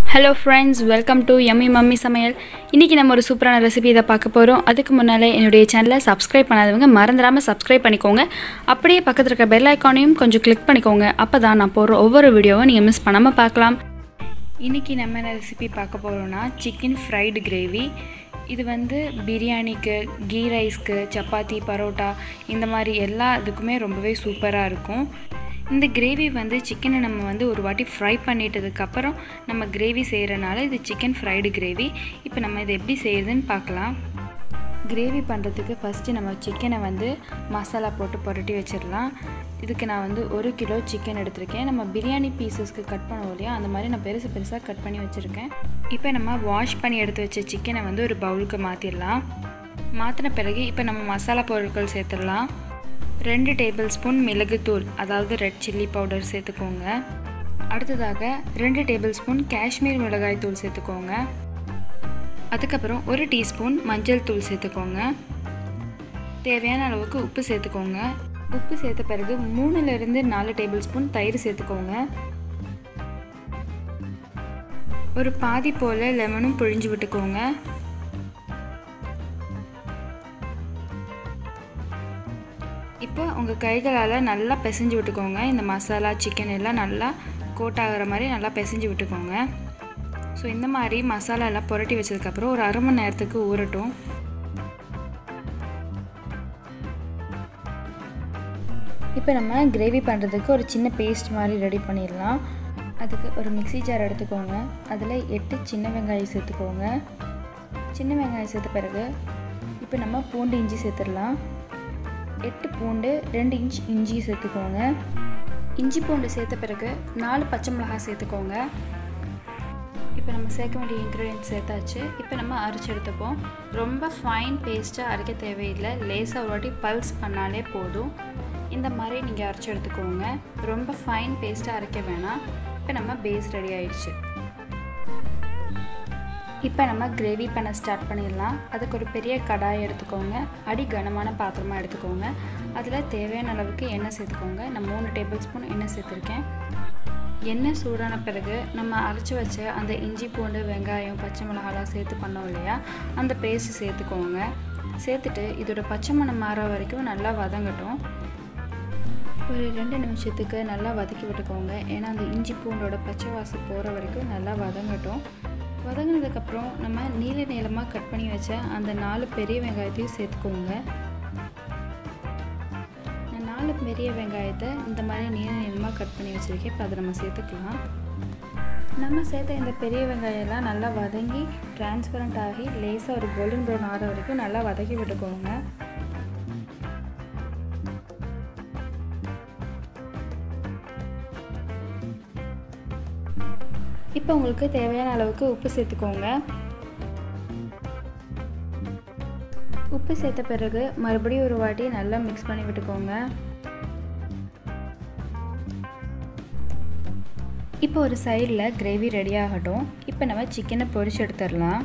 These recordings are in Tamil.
hello friends welcome to yummy mummy சமையல் இன்றைக்கி நம்ம ஒரு சூப்பரான ரெசிபி இதை பார்க்க போகிறோம் அதுக்கு முன்னால் என்னுடைய சேனலை சப்ஸ்கிரைப் பண்ணாதவங்க மறந்துடாமல் சப்ஸ்கிரைப் பண்ணிக்கோங்க அப்படியே பக்கத்தில் இருக்க பெல் ஐக்கானையும் கொஞ்சம் கிளிக் பண்ணிக்கோங்க அப்போ தான் நான் போடுற ஒவ்வொரு வீடியோவும் நீங்கள் மிஸ் பண்ணாமல் பார்க்கலாம் இன்றைக்கி நம்ம என்ன ரெசிபி பார்க்க போகிறோன்னா சிக்கன் ஃப்ரைடு கிரேவி இது வந்து பிரியாணிக்கு கீ ரைஸ்க்கு சப்பாத்தி பரோட்டா இந்த மாதிரி எல்லா இதுக்குமே ரொம்பவே சூப்பராக இருக்கும் இந்த கிரேவி வந்து சிக்கனை நம்ம வந்து ஒரு வாட்டி ஃப்ரை பண்ணிட்டதுக்கப்புறம் நம்ம கிரேவி செய்கிறனால இது சிக்கன் ஃப்ரைடு கிரேவி இப்போ நம்ம இது எப்படி செய்யுதுன்னு பார்க்கலாம் கிரேவி பண்ணுறதுக்கு ஃபஸ்ட்டு நம்ம சிக்கனை வந்து மசாலா போட்டு புரட்டி வச்சிடலாம் இதுக்கு நான் வந்து ஒரு கிலோ சிக்கன் எடுத்திருக்கேன் நம்ம பிரியாணி பீசஸ்க்கு கட் பண்ணுவோம் இல்லையா அந்த மாதிரி நான் பெருசு பெருசாக கட் பண்ணி வச்சுருக்கேன் இப்போ நம்ம வாஷ் பண்ணி எடுத்து வச்ச சிக்கனை வந்து ஒரு பவுலுக்கு மாற்றிடலாம் மாற்றின பிறகு இப்போ நம்ம மசாலா பொருட்கள் சேர்த்துடலாம் ரெண்டு டேபிள் ஸ்பூன் மிளகுத்தூள் அதாவது ரெட் சில்லி பவுடர் சேர்த்துக்கோங்க அடுத்ததாக ரெண்டு டேபிள் ஸ்பூன் காஷ்மீர் மிளகாய் தூள் சேர்த்துக்கோங்க அதுக்கப்புறம் ஒரு டீஸ்பூன் மஞ்சள் தூள் சேர்த்துக்கோங்க தேவையான அளவுக்கு உப்பு சேர்த்துக்கோங்க உப்பு சேர்த்த பிறகு மூணுலேருந்து நாலு டேபிள் ஸ்பூன் தயிர் சேர்த்துக்கோங்க ஒரு பாதி போல் லெமனும் புழிஞ்சு விட்டுக்கோங்க இப்போ உங்கள் கைகளால் நல்லா பிசைஞ்சு விட்டுக்கோங்க இந்த மசாலா சிக்கன் எல்லாம் நல்லா கோட் ஆகிற மாதிரி நல்லா பிசைஞ்சு விட்டுக்கோங்க ஸோ இந்த மாதிரி மசாலா எல்லாம் புரட்டி வச்சதுக்கப்புறம் ஒரு அரை மணி நேரத்துக்கு ஊறட்டும் இப்போ நம்ம கிரேவி பண்ணுறதுக்கு ஒரு சின்ன பேஸ்ட் மாதிரி ரெடி பண்ணிடலாம் அதுக்கு ஒரு மிக்சி ஜார் எடுத்துக்கோங்க அதில் எட்டு சின்ன வெங்காயம் சேர்த்துக்கோங்க சின்ன வெங்காயம் சேர்த்த பிறகு இப்போ நம்ம பூண்டு இஞ்சி சேர்த்துடலாம் எட்டு பூண்டு ரெண்டு இன்ச் இஞ்சி சேர்த்துக்கோங்க இஞ்சி பூண்டு சேர்த்த பிறகு நாலு பச்சை மிளகாய் சேர்த்துக்கோங்க இப்போ நம்ம சேர்க்க வேண்டிய இன்க்ரீடியன்ட் சேர்த்தாச்சு இப்போ நம்ம அரைச்சி எடுத்துப்போம் ரொம்ப ஃபைன் பேஸ்ட்டாக அரைக்க தேவையில்லை லேசாக ஒரு வாட்டி பல்ஸ் பண்ணாலே போதும் இந்த மாதிரி நீங்கள் அரைச்சி எடுத்துக்கோங்க ரொம்ப ஃபைன் பேஸ்ட்டாக அரைக்க வேணாம் இப்போ நம்ம பேஸ் ரெடி ஆயிடுச்சு இப்போ நம்ம கிரேவி பண்ண ஸ்டார்ட் பண்ணிடலாம் அதுக்கு ஒரு பெரிய கடாய் எடுத்துக்கோங்க அடி கனமான பாத்திரமாக எடுத்துக்கோங்க அதில் தேவையான அளவுக்கு எண்ணெய் சேர்த்துக்கோங்க நான் மூணு டேபிள் ஸ்பூன் எண்ணெய் சேர்த்துருக்கேன் எண்ணெய் சூடான பிறகு நம்ம அரைச்சி வச்ச அந்த இஞ்சி பூண்டு வெங்காயம் பச்சை மிளகாலாம் சேர்த்து பண்ணோம் இல்லையா அந்த பேஸ்ட் சேர்த்துக்கோங்க சேர்த்துட்டு இதோட பச்சை மணம் மாற வரைக்கும் நல்லா வதங்கட்டும் ஒரு ரெண்டு நிமிஷத்துக்கு நல்லா வதக்கி விட்டுக்கோங்க ஏன்னா அந்த இஞ்சி பூண்டோட பச்சை வாசம் போகிற வரைக்கும் நல்லா வதங்கட்டும் வதங்கினதுக்கப்புறம் நம்ம நீல நீளமாக கட் பண்ணி வச்ச அந்த நாலு பெரிய வெங்காயத்தையும் சேர்த்துக்கோங்க நான் நாலு பெரிய வெங்காயத்தை இந்த மாதிரி நீல நீளமாக கட் பண்ணி வச்சுருக்கேன் இப்போ அதை நம்ம சேர்த்துக்கலாம் நம்ம சேர்த்த இந்த பெரிய வெங்காயம்லாம் நல்லா வதங்கி டிரான்ஸ்பரண்ட் ஆகி லேசாக ஒரு கோல்டன் ப்ரௌன் ஆகிற வரைக்கும் நல்லா வதக்கி விட்டுக்கோங்க இப்போ உங்களுக்கு தேவையான அளவுக்கு உப்பு சேர்த்துக்கோங்க உப்பு சேர்த்த பிறகு மறுபடியும் ஒரு வாட்டி நல்லா மிக்ஸ் பண்ணி விட்டுக்கோங்க இப்போ ஒரு சைடில் கிரேவி ரெடி ஆகட்டும் இப்போ நம்ம சிக்கனை பொரிச்சு எடுத்துடலாம்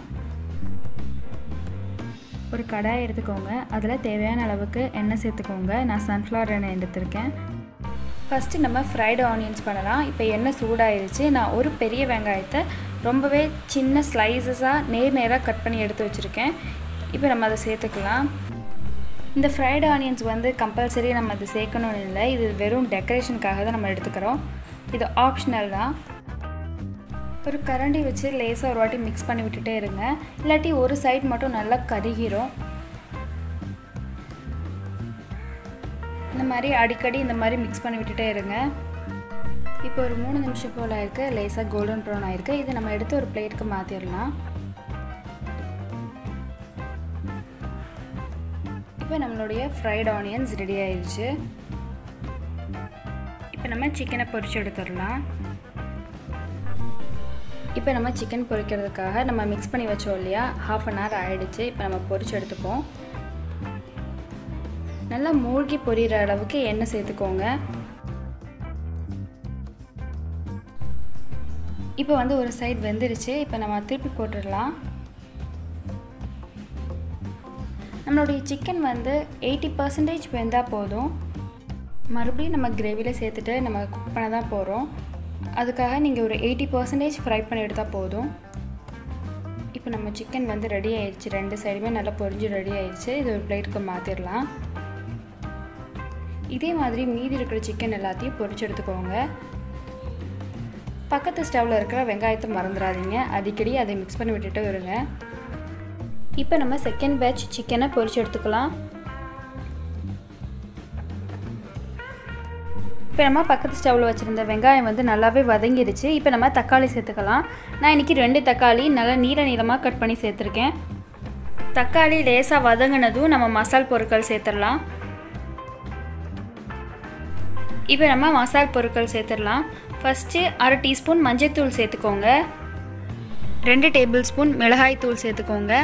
ஒரு கடாய் எடுத்துக்கோங்க அதில் தேவையான அளவுக்கு எண்ணெய் சேர்த்துக்கோங்க நான் சன்ஃப்ளவர் எண்ணெய் எடுத்திருக்கேன் ஃபஸ்ட்டு நம்ம ஃப்ரைடு ஆனியன்ஸ் பண்ணலாம் இப்போ எண்ணெய் சூடாயிருச்சு நான் ஒரு பெரிய வெங்காயத்தை ரொம்பவே சின்ன ஸ்லைசஸாக நேர் நேராக கட் பண்ணி எடுத்து வச்சுருக்கேன் இப்போ நம்ம அதை சேர்த்துக்கலாம் இந்த ஃப்ரைடு ஆனியன்ஸ் வந்து கம்பல்சரி நம்ம அது சேர்க்கணும்னு இல்லை இது வெறும் டெக்கரேஷனுக்காக தான் நம்ம எடுத்துக்கிறோம் இது ஆப்ஷனல் தான் ஒரு கரண்டி வச்சு லேசாக ஒரு வாட்டி மிக்ஸ் பண்ணி விட்டுட்டே இருங்க இல்லாட்டி ஒரு சைட் மட்டும் நல்லா கருகிரும் இந்த மாதிரி அடிக்கடி இந்த மாதிரி மிக்ஸ் பண்ணி விட்டுட்டே இருங்க இப்போ ஒரு மூணு நிமிஷம் போல் ஆயிருக்கு லேசாக கோல்டன் ப்ரௌன் ஆயிருக்கு இது நம்ம எடுத்து ஒரு பிளேட்டுக்கு மாற்றிடலாம் இப்போ நம்மளுடைய ஃப்ரைட் ஆனியன்ஸ் ரெடி ஆயிடுச்சு இப்போ நம்ம சிக்கனை பொரிச்சு எடுத்துடலாம் இப்போ நம்ம சிக்கன் பொரிக்கிறதுக்காக நம்ம மிக்ஸ் பண்ணி வச்சோம் இல்லையா ஹாஃப் அன் ஹவர் ஆகிடுச்சு இப்போ நம்ம பொரிச்சு எடுத்துப்போம் நல்லா மூழ்கி பொரியிற அளவுக்கு எண்ணெய் சேர்த்துக்கோங்க இப்போ வந்து ஒரு சைடு வெந்துருச்சு இப்போ நம்ம திருப்பி போட்டுடலாம் நம்மளுடைய சிக்கன் வந்து எயிட்டி பர்சன்டேஜ் வெந்தால் போதும் மறுபடியும் நம்ம கிரேவியில் சேர்த்துட்டு நம்ம குக் பண்ண தான் போகிறோம் அதுக்காக நீங்கள் ஒரு எயிட்டி பர்சன்டேஜ் ஃப்ரை பண்ணி எடுத்தால் போதும் இப்போ நம்ம சிக்கன் வந்து ரெடி ஆயிடுச்சு ரெண்டு சைடுமே நல்லா பொரிஞ்சு ரெடி ஆயிடுச்சு இது ஒரு பிளேட்டுக்கு மாற்றிடலாம் இதே மாதிரி மீதி இருக்கிற சிக்கன் எல்லாத்தையும் பொரிச்சு எடுத்துக்கோங்க பக்கத்து ஸ்டவ்வில் இருக்கிற வெங்காயத்தை மறந்துடாதீங்க அடிக்கடி அதை மிக்ஸ் பண்ணி விட்டுட்டு வருங்க இப்போ நம்ம செகண்ட் பேட்ச் சிக்கனை பொரிச்சு எடுத்துக்கலாம் இப்போ நம்ம பக்கத்து ஸ்டவ்வில் வச்சுருந்த வெங்காயம் வந்து நல்லாவே வதங்கிடுச்சு இப்போ நம்ம தக்காளி சேர்த்துக்கலாம் நான் இன்றைக்கி ரெண்டு தக்காளி நல்லா நீள நீளமாக கட் பண்ணி சேர்த்துருக்கேன் தக்காளி லேசாக வதங்கினதும் நம்ம மசால் பொருட்கள் சேர்த்துடலாம் இப்போ நம்ம மசால் பொருட்கள் சேர்த்துடலாம் ஃபஸ்ட்டு அரை டீஸ்பூன் மஞ்சள்தூள் சேர்த்துக்கோங்க ரெண்டு டேபிள் ஸ்பூன் மிளகாய் தூள் சேர்த்துக்கோங்க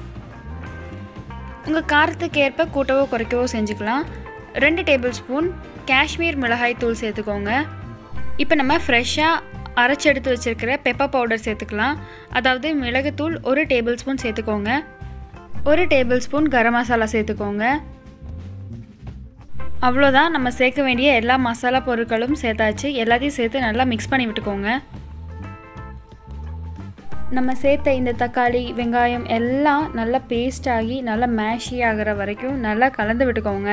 உங்கள் காரத்துக்கு ஏற்ப கூட்டவோ குறைக்கவோ செஞ்சுக்கலாம் ரெண்டு டேபிள் ஸ்பூன் காஷ்மீர் மிளகாய் தூள் சேர்த்துக்கோங்க இப்போ நம்ம ஃப்ரெஷ்ஷாக அரைச்சி எடுத்து வச்சுருக்கிற பெப்பர் பவுடர் சேர்த்துக்கலாம் அதாவது மிளகுத்தூள் ஒரு டேபிள் ஸ்பூன் சேர்த்துக்கோங்க ஒரு டேபிள் ஸ்பூன் கரம் மசாலா சேர்த்துக்கோங்க அவ்வளோதான் நம்ம சேர்க்க வேண்டிய எல்லா மசாலா பொருட்களும் சேர்த்தாச்சு எல்லாத்தையும் சேர்த்து நல்லா மிக்ஸ் பண்ணி விட்டுக்கோங்க நம்ம சேர்த்த இந்த தக்காளி வெங்காயம் எல்லாம் நல்லா பேஸ்ட் ஆகி நல்லா மேஷி ஆகிற வரைக்கும் நல்லா கலந்து விட்டுக்கோங்க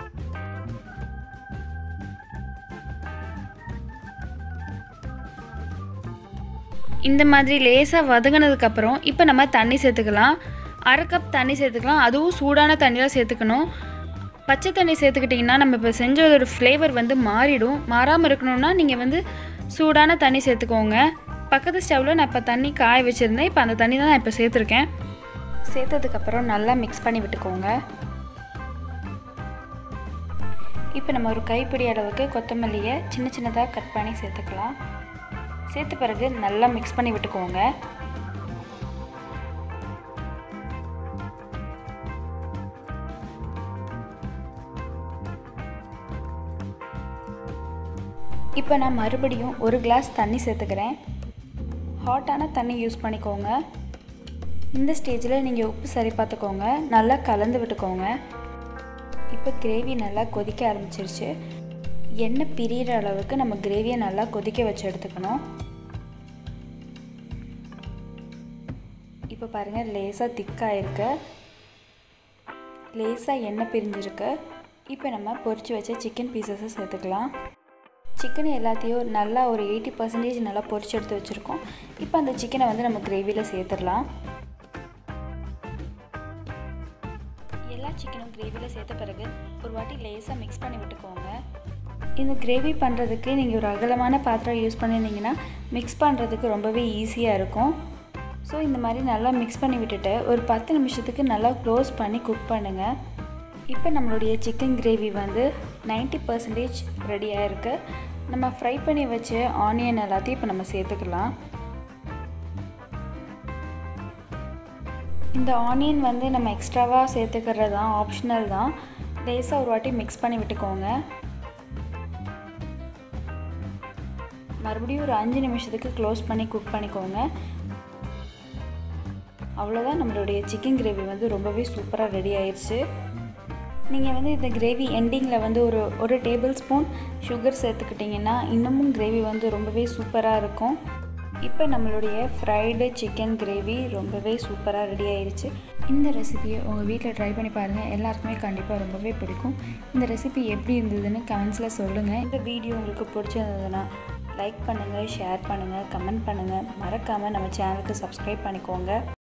இந்த மாதிரி லேசாக வதங்கினதுக்கப்புறம் இப்போ நம்ம தண்ணி சேர்த்துக்கலாம் அரை கப் தண்ணி சேர்த்துக்கலாம் அதுவும் சூடான தண்ணியில் சேர்த்துக்கணும் பச்சை தண்ணி சேர்த்துக்கிட்டிங்கன்னா நம்ம இப்போ செஞ்சதோட ஃப்ளேவர் வந்து மாறிடும் மாறாமல் இருக்கணும்னா நீங்கள் வந்து சூடான தண்ணி சேர்த்துக்கோங்க பக்கத்து ஸ்டவ்வில் நான் இப்போ தண்ணி காய வச்சுருந்தேன் இப்போ அந்த தண்ணி தான் நான் இப்போ சேர்த்துருக்கேன் சேர்த்ததுக்கப்புறம் நல்லா மிக்ஸ் பண்ணி விட்டுக்கோங்க இப்போ நம்ம ஒரு கைப்பிடி அளவுக்கு கொத்தமல்லியை சின்ன சின்னதாக கட் பண்ணி சேர்த்துக்கலாம் சேர்த்த பிறகு நல்லா மிக்ஸ் பண்ணி விட்டுக்கோங்க இப்போ நான் மறுபடியும் ஒரு கிளாஸ் தண்ணி சேர்த்துக்கிறேன் ஹாட்டான தண்ணி யூஸ் பண்ணிக்கோங்க இந்த ஸ்டேஜில் நீங்கள் உப்பு சரி பார்த்துக்கோங்க நல்லா கலந்து விட்டுக்கோங்க இப்போ கிரேவி நல்லா கொதிக்க ஆரம்பிச்சிருச்சு எண்ணெய் பிரியிற அளவுக்கு நம்ம கிரேவியை நல்லா கொதிக்க வச்சு எடுத்துக்கணும் இப்போ பாருங்கள் லேசாக திக்காக இருக்கு லேசாக எண்ணெய் பிரிஞ்சிருக்கு இப்போ நம்ம பொரிச்சு வச்ச சிக்கன் பீசஸை சேர்த்துக்கலாம் சிக்கன் எல்லாத்தையும் நல்லா ஒரு எயிட்டி பர்சன்டேஜ் நல்லா பொரிச்சு எடுத்து வச்சுருக்கோம் இப்போ அந்த சிக்கனை வந்து நம்ம கிரேவியில் சேர்த்துடலாம் எல்லா சிக்கனும் கிரேவியில் சேர்த்த பிறகு ஒரு வாட்டி லேசாக மிக்ஸ் பண்ணி விட்டுக்கோங்க இந்த கிரேவி பண்ணுறதுக்கு நீங்கள் ஒரு அகலமான பாத்திரம் யூஸ் பண்ணியிருந்தீங்கன்னா மிக்ஸ் பண்ணுறதுக்கு ரொம்பவே ஈஸியாக இருக்கும் ஸோ இந்த மாதிரி நல்லா மிக்ஸ் பண்ணி விட்டுட்டு ஒரு பத்து நிமிஷத்துக்கு நல்லா க்ளோஸ் பண்ணி குக் பண்ணுங்கள் இப்போ நம்மளுடைய சிக்கன் கிரேவி வந்து நைன்ட்டி பர்சன்டேஜ் ரெடியாக இருக்குது நம்ம ஃப்ரை பண்ணி வச்ச ஆனியன் எல்லாத்தையும் இப்போ நம்ம சேர்த்துக்கலாம் இந்த ஆனியன் வந்து நம்ம எக்ஸ்ட்ராவாக சேர்த்துக்கிறது தான் ஆப்ஷனல் தான் லேசாக ஒரு வாட்டி மிக்ஸ் பண்ணி விட்டுக்கோங்க மறுபடியும் ஒரு அஞ்சு நிமிஷத்துக்கு க்ளோஸ் பண்ணி குக் பண்ணிக்கோங்க அவ்வளோதான் நம்மளுடைய சிக்கன் கிரேவி வந்து ரொம்பவே சூப்பராக ரெடி ஆயிடுச்சு நீங்கள் வந்து இந்த கிரேவி எண்டிங்கில் வந்து ஒரு ஒரு டேபிள் ஸ்பூன் சுகர் சேர்த்துக்கிட்டிங்கன்னா இன்னமும் கிரேவி வந்து ரொம்பவே சூப்பராக இருக்கும் இப்போ நம்மளுடைய ஃப்ரைடு சிக்கன் கிரேவி ரொம்பவே சூப்பராக ரெடி ஆயிடுச்சு இந்த ரெசிபியை உங்கள் வீட்டில் ட்ரை பண்ணி பாருங்கள் எல்லாருக்குமே கண்டிப்பாக ரொம்பவே பிடிக்கும் இந்த ரெசிபி எப்படி இருந்ததுன்னு கமெண்ட்ஸில் சொல்லுங்கள் இந்த வீடியோ உங்களுக்கு பிடிச்சிருந்ததுன்னா லைக் பண்ணுங்கள் ஷேர் பண்ணுங்கள் கமெண்ட் பண்ணுங்கள் மறக்காமல் நம்ம சேனலுக்கு சப்ஸ்கிரைப் பண்ணிக்கோங்க